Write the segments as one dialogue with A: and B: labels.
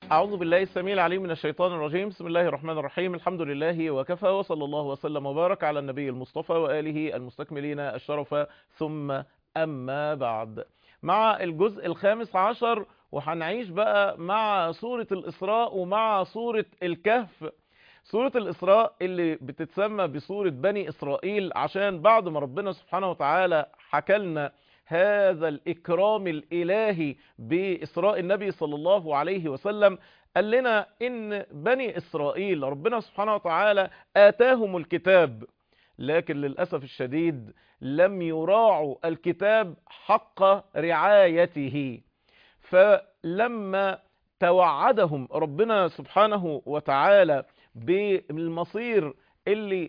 A: أعوذ بالله السميع العليم من الشيطان الرجيم بسم الله الرحمن الرحيم الحمد لله وكفى وصلى الله وسلم وبارك على النبي المصطفى وآله المستكملين الشرف ثم أما بعد مع الجزء الخامس عشر وهنعيش بقى مع سورة الإسراء ومع سورة الكهف سورة الإسراء اللي بتتسمى بسورة بني إسرائيل عشان بعد ما ربنا سبحانه وتعالى حكلنا هذا الإكرام الإلهي بإسراء النبي صلى الله عليه وسلم قال لنا إن بني إسرائيل ربنا سبحانه وتعالى آتاهم الكتاب لكن للأسف الشديد لم يراعوا الكتاب حق رعايته فلما توعدهم ربنا سبحانه وتعالى بالمصير اللي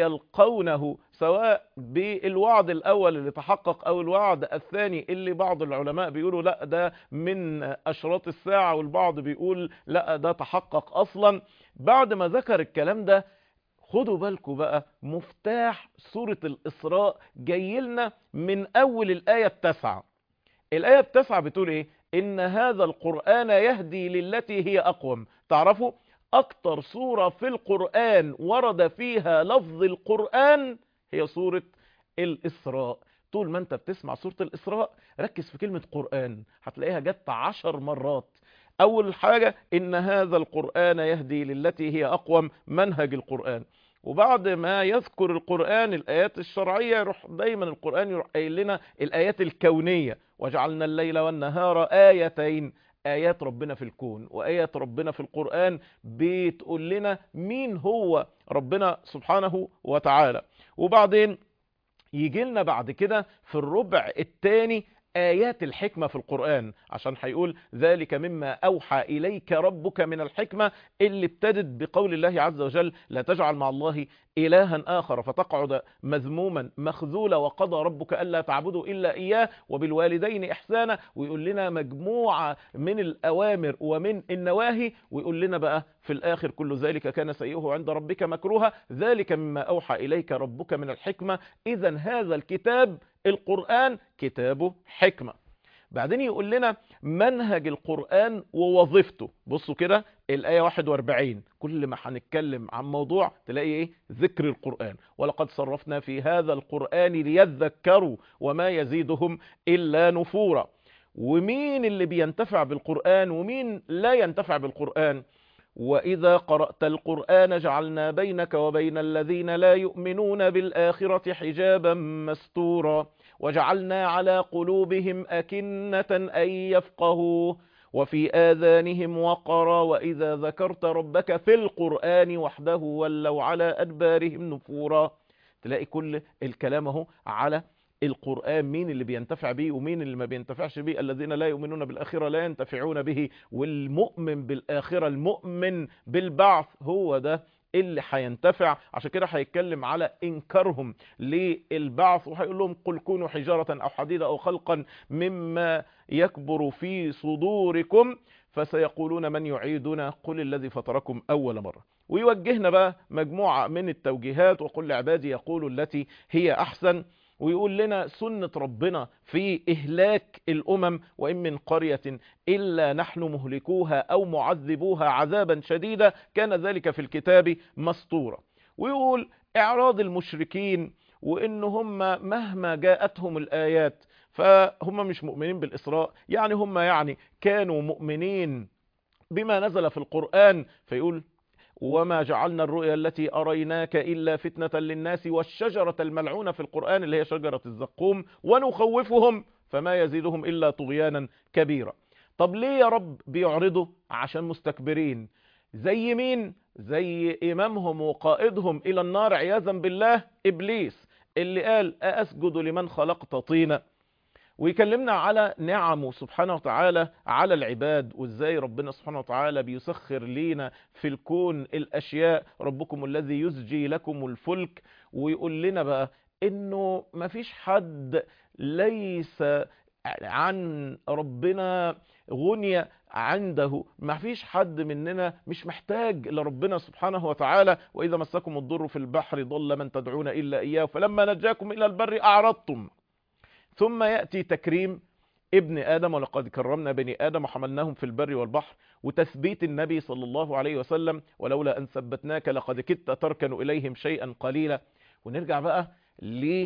A: سيلقونه سواء بالوعد الأول اللي تحقق أو الوعد الثاني اللي بعض العلماء بيقولوا لا ده من أشراط الساعة والبعض بيقول لا ده تحقق أصلا بعد ما ذكر الكلام ده خدوا بالكم بقى مفتاح سورة الإسراء جاي لنا من أول الآية التاسعة الآية التاسعة بتقول إيه إن هذا القرآن يهدي للتي هي أقوم تعرفوا أكتر سورة في القرآن ورد فيها لفظ القرآن هي سورة الإسراء طول ما انت بتسمع سورة الإسراء ركز في كلمة قرآن هتلاقيها جت عشر مرات أول حاجة إن هذا القرآن يهدي للتي هي أقوم منهج القرآن وبعد ما يذكر القرآن الآيات الشرعية يروح دايما القرآن يروح قايل لنا الآيات الكونية وجعلنا الليل والنهار آيتين آيات ربنا في الكون وآيات ربنا في القرآن بتقول لنا مين هو ربنا سبحانه وتعالى وبعدين يجي لنا بعد كده في الربع الثاني آيات الحكمة في القرآن عشان هيقول ذلك مما أوحى إليك ربك من الحكمة اللي ابتدت بقول الله عز وجل لا تجعل مع الله إلها آخر فتقعد مذموما مخذولا وقضى ربك ألا تعبدوا إلا إياه وبالوالدين إحسانا ويقول لنا مجموعة من الأوامر ومن النواهي ويقول لنا بقى في الآخر كل ذلك كان سيئه عند ربك مكروها ذلك مما أوحى إليك ربك من الحكمة إذا هذا الكتاب القرآن كتابه حكمة بعدين يقول لنا منهج القرآن ووظيفته بصوا كده الآية 41 كل ما هنتكلم عن موضوع تلاقي ايه ذكر القرآن ولقد صرفنا في هذا القرآن ليذكروا وما يزيدهم إلا نفورا ومين اللي بينتفع بالقرآن ومين لا ينتفع بالقرآن وإذا قرأت القرآن جعلنا بينك وبين الذين لا يؤمنون بالآخرة حجابا مستورا وجعلنا على قلوبهم أكنة أن يفقهوا وفي آذانهم وقرا وإذا ذكرت ربك في القرآن وحده ولوا على أدبارهم نفورا تلاقي كل الكلام اهو على القرآن مين اللي بينتفع به ومين اللي ما بينتفعش به الذين لا يؤمنون بالآخرة لا ينتفعون به والمؤمن بالآخرة المؤمن بالبعث هو ده اللي هينتفع عشان كده هيتكلم على انكارهم للبعث وهيقول لهم قل كونوا حجارة او حديدة او خلقا مما يكبر في صدوركم فسيقولون من يعيدنا قل الذي فطركم اول مرة ويوجهنا بقى مجموعة من التوجيهات وقل لعبادي يقولوا التي هي احسن ويقول لنا سنة ربنا في إهلاك الأمم وإن من قرية إلا نحن مهلكوها أو معذبوها عذابا شديدا كان ذلك في الكتاب مسطورا ويقول إعراض المشركين وإن هم مهما جاءتهم الآيات فهم مش مؤمنين بالإسراء يعني هم يعني كانوا مؤمنين بما نزل في القرآن فيقول وما جعلنا الرؤيا التي أريناك إلا فتنة للناس والشجرة الملعونة في القرآن اللي هي شجرة الزقوم ونخوفهم فما يزيدهم إلا طغيانا كبيرا طب ليه يا رب بيعرضوا عشان مستكبرين زي مين زي إمامهم وقائدهم إلى النار عياذا بالله إبليس اللي قال أسجد لمن خلقت طينا ويكلمنا على نعمه سبحانه وتعالى على العباد وازاي ربنا سبحانه وتعالى بيسخر لينا في الكون الاشياء ربكم الذي يسجي لكم الفلك ويقول لنا بقى انه مفيش حد ليس عن ربنا غنية عنده ما فيش حد مننا مش محتاج لربنا سبحانه وتعالى وإذا مسكم الضر في البحر ضل من تدعون إلا إياه فلما نجاكم إلى البر أعرضتم ثم يأتي تكريم ابن آدم ولقد كرمنا بني آدم وحملناهم في البر والبحر وتثبيت النبي صلى الله عليه وسلم ولولا أن ثبتناك لقد كدت تركن إليهم شيئا قليلا ونرجع بقى ل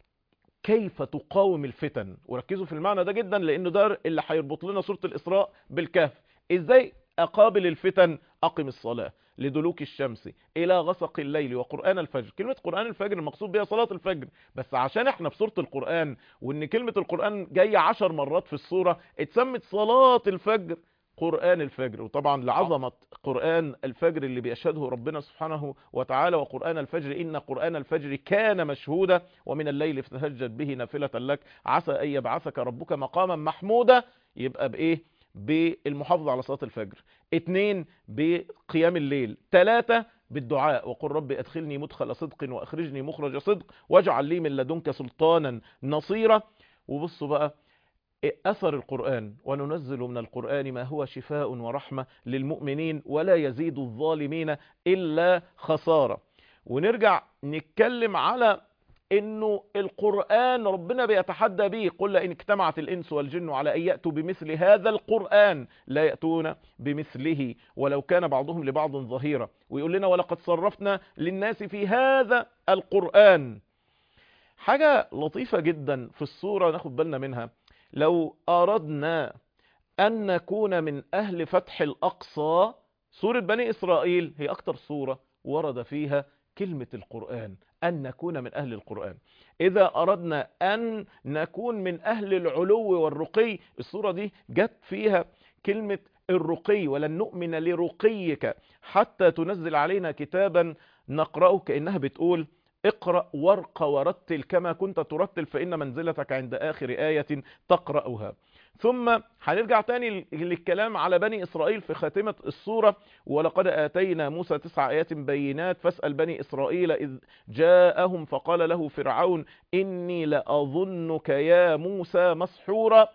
A: كيف تقاوم الفتن وركزوا في المعنى ده جدا لانه ده اللي هيربط لنا سورة الإسراء بالكهف ازاي اقابل الفتن اقم الصلاة لدلوك الشمس الى غسق الليل وقرآن الفجر كلمة قرآن الفجر المقصود بها صلاة الفجر بس عشان احنا في سورة القرآن وان كلمة القرآن جاية عشر مرات في السورة اتسمت صلاة الفجر قرآن الفجر وطبعا لعظمة قرآن الفجر اللي بيشهده ربنا سبحانه وتعالى وقرآن الفجر إن قرآن الفجر كان مشهودا ومن الليل فتهجد به نافلة لك عسى أن يبعثك ربك مقاما محمودا يبقى بإيه بالمحافظة على صلاة الفجر اتنين بقيام الليل تلاتة بالدعاء وقل رب ادخلني مدخل صدق واخرجني مخرج صدق واجعل لي من لدنك سلطانا نصيرا وبصوا بقى أثر القرآن وننزل من القرآن ما هو شفاء ورحمة للمؤمنين ولا يزيد الظالمين إلا خسارة ونرجع نتكلم على انه القرآن ربنا بيتحدى به قل لئن اجتمعت الانس والجن على ان يأتوا بمثل هذا القرآن لا يأتون بمثله ولو كان بعضهم لبعض ظهيرا ويقول لنا ولقد صرفنا للناس في هذا القرآن حاجة لطيفة جدا في الصورة ناخد بالنا منها لو أردنا أن نكون من أهل فتح الأقصى سورة بني إسرائيل هي أكتر سورة ورد فيها كلمة القرآن أن نكون من أهل القرآن إذا أردنا أن نكون من أهل العلو والرقي السورة دي جت فيها كلمة الرقي ولن نؤمن لرقيك حتى تنزل علينا كتابا نقرأه كأنها بتقول اقرأ وارق ورتل كما كنت ترتل فإن منزلتك عند آخر آية تقرأها ثم هنرجع تاني للكلام على بني إسرائيل في خاتمة السورة ولقد آتينا موسى تسع آيات بينات فاسأل بني إسرائيل إذ جاءهم فقال له فرعون إني لأظنك يا موسى مسحورا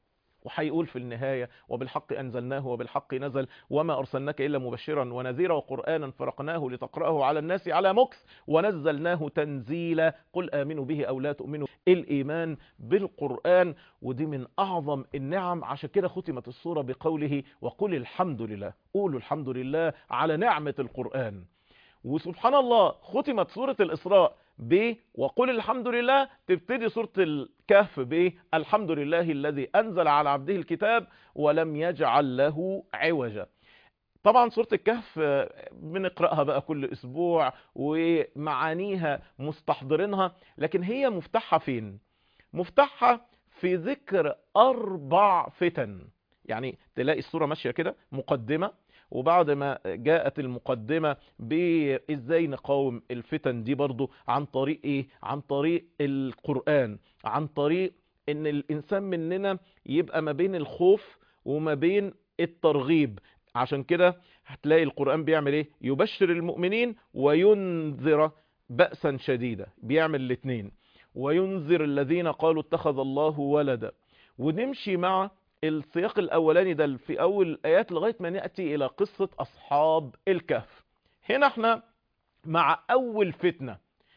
A: وهيقول في النهاية وبالحق أنزلناه وبالحق نزل وما أرسلناك إلا مبشرا ونذيرا وقرآنا فرقناه لتقرأه على الناس على مكس ونزلناه تنزيلا قل آمنوا به أو لا تؤمنوا الإيمان بالقرآن ودي من أعظم النعم عشان كده ختمت السورة بقوله وقل الحمد لله قولوا الحمد لله على نعمة القرآن وسبحان الله ختمت سورة الإسراء ب وقل الحمد لله تبتدي سورة الكهف ب الحمد لله الذي أنزل على عبده الكتاب ولم يجعل له عوجا طبعا سورة الكهف بنقرأها بقى كل أسبوع ومعانيها مستحضرينها لكن هي مفتاحها فين مفتاحها في ذكر أربع فتن يعني تلاقي السورة ماشية كده مقدمة وبعد ما جاءت المقدمة بإزاي نقاوم الفتن دي برضو عن طريق إيه؟ عن طريق القرآن عن طريق إن الإنسان مننا يبقى ما بين الخوف وما بين الترغيب عشان كده هتلاقي القرآن بيعمل إيه؟ يبشر المؤمنين وينذر بأسا شديدا بيعمل الاتنين وينذر الذين قالوا اتخذ الله ولدا ونمشي مع السياق الاولاني ده في اول الايات لغايه ما ناتي الى قصه اصحاب الكهف هنا احنا مع اول فتنه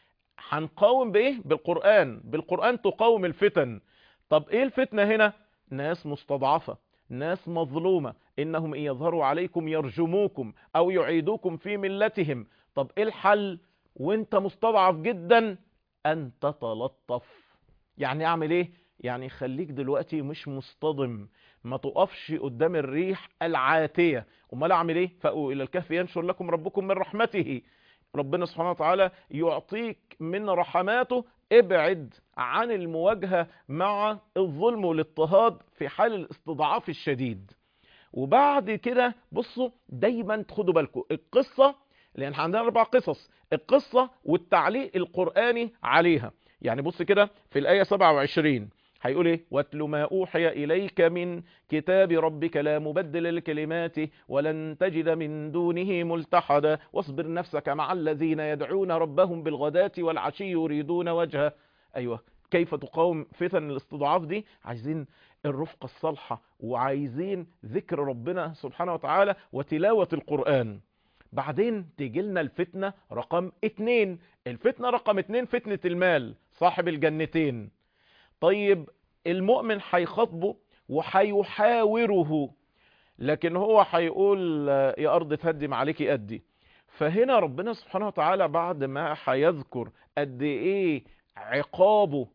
A: هنقاوم بايه بالقران بالقران تقاوم الفتن طب ايه الفتنه هنا ناس مستضعفه ناس مظلومه انهم ان يظهروا عليكم يرجموكم او يعيدوكم في ملتهم طب ايه الحل وانت مستضعف جدا ان تتلطف يعني اعمل ايه يعني خليك دلوقتي مش مصطدم ما تقفش قدام الريح العاتية امال اعمل ايه فأو الى الكهف ينشر لكم ربكم من رحمته ربنا سبحانه وتعالى يعطيك من رحماته ابعد عن المواجهة مع الظلم والاضطهاد في حال الاستضعاف الشديد وبعد كده بصوا دايما تاخدوا بالكم القصة لان عندنا اربع قصص القصة والتعليق القرآني عليها يعني بص كده في الآية 27 هيقول ايه واتل ما اوحي اليك من كتاب ربك لا مبدل لكلماته ولن تجد من دونه ملتحدا واصبر نفسك مع الذين يدعون ربهم بالغداة والعشي يريدون وجهه ايوه كيف تقاوم فتن الاستضعاف دي عايزين الرفقة الصالحة وعايزين ذكر ربنا سبحانه وتعالى وتلاوة القرآن بعدين تيجي لنا الفتنة رقم اتنين الفتنة رقم اتنين فتنة المال صاحب الجنتين طيب المؤمن هيخاطبه وهيحاوره لكن هو هيقول يا أرض تهدم عليكي أدي فهنا ربنا سبحانه وتعالى بعد ما هيذكر قد إيه عقابه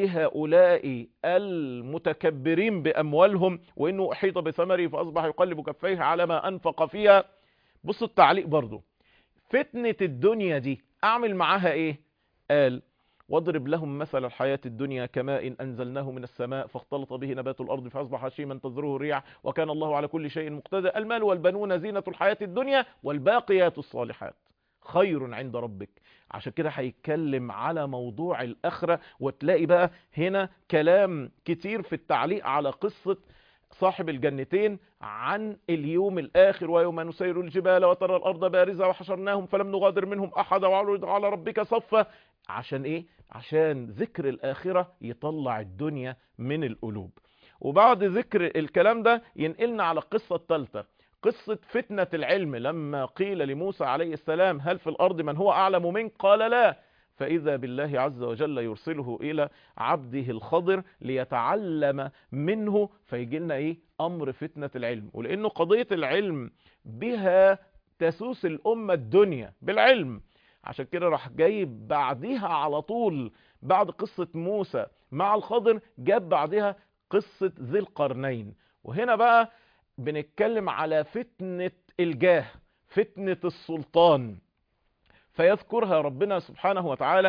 A: بهؤلاء المتكبرين بأموالهم وإنه أحيط بثمره فأصبح يقلب كفيه على ما أنفق فيها بص التعليق برضو فتنة الدنيا دي أعمل معاها إيه قال واضرب لهم مثل الحياة الدنيا كماء أنزلناه من السماء فاختلط به نبات الأرض فأصبح هشيما تذره الريح وكان الله على كل شيء مقتدر المال والبنون زينة الحياة الدنيا والباقيات الصالحات خير عند ربك عشان كده هيتكلم على موضوع الآخرة وتلاقي بقى هنا كلام كتير في التعليق على قصة صاحب الجنتين عن اليوم الآخر ويوم نسير الجبال وترى الأرض بارزة وحشرناهم فلم نغادر منهم أحد وعرض على ربك صفا عشان إيه؟ عشان ذكر الآخرة يطلع الدنيا من القلوب وبعد ذكر الكلام ده ينقلنا على القصة الثالثة قصة فتنة العلم لما قيل لموسى عليه السلام هل في الأرض من هو أعلم منك قال لا فإذا بالله عز وجل يرسله إلى عبده الخضر ليتعلم منه فيجي لنا إيه أمر فتنة العلم ولأنه قضية العلم بها تسوس الأمة الدنيا بالعلم عشان كده راح جايب بعدها على طول بعد قصة موسى مع الخضر جاب بعدها قصة ذي القرنين وهنا بقى بنتكلم على فتنة الجاه فتنة السلطان فيذكرها ربنا سبحانه وتعالى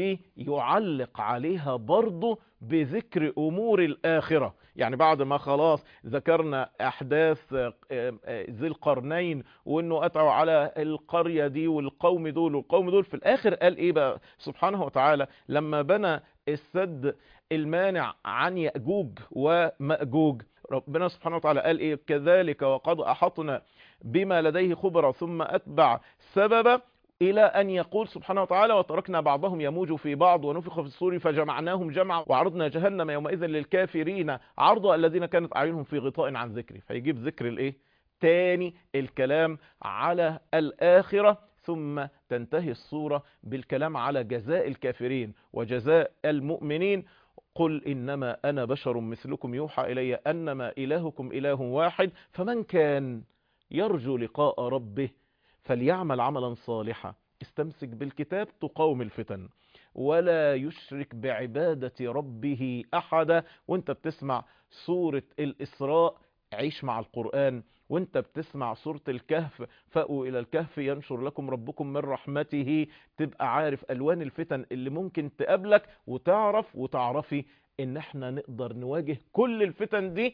A: ويعلق عليها برضه بذكر أمور الآخرة يعني بعد ما خلاص ذكرنا أحداث ذي القرنين وأنه أتعوا على القرية دي والقوم دول والقوم دول في الآخر قال إيه بقى سبحانه وتعالى لما بنى السد المانع عن يأجوج ومأجوج ربنا سبحانه وتعالى قال إيه كذلك وقد أحطنا بما لديه خبرا ثم أتبع سببا إلى أن يقول سبحانه وتعالى وتركنا بعضهم يموج في بعض ونفخ في الصور فجمعناهم جمعا وعرضنا جهنم يومئذ للكافرين عرض الذين كانت أعينهم في غطاء عن ذكري فيجيب ذكر الإيه تاني الكلام على الآخرة ثم تنتهي الصورة بالكلام على جزاء الكافرين وجزاء المؤمنين قل إنما أنا بشر مثلكم يوحى إلي أنما إلهكم إله واحد فمن كان يرجو لقاء ربه فليعمل عملا صالحا استمسك بالكتاب تقاوم الفتن ولا يشرك بعبادة ربه أحدا وانت بتسمع سورة الإسراء عيش مع القرآن وانت بتسمع سورة الكهف فأوا إلى الكهف ينشر لكم ربكم من رحمته تبقى عارف ألوان الفتن اللي ممكن تقابلك وتعرف وتعرفي ان احنا نقدر نواجه كل الفتن دي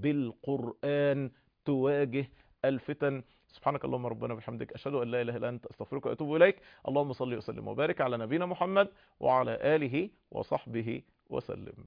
A: بالقرآن تواجه الفتن سبحانك اللهم ربنا وبحمدك أشهد أن لا إله إلا أنت أستغفرك وأتوب إليك اللهم صل وسلم وبارك على نبينا محمد وعلى آله وصحبه وسلم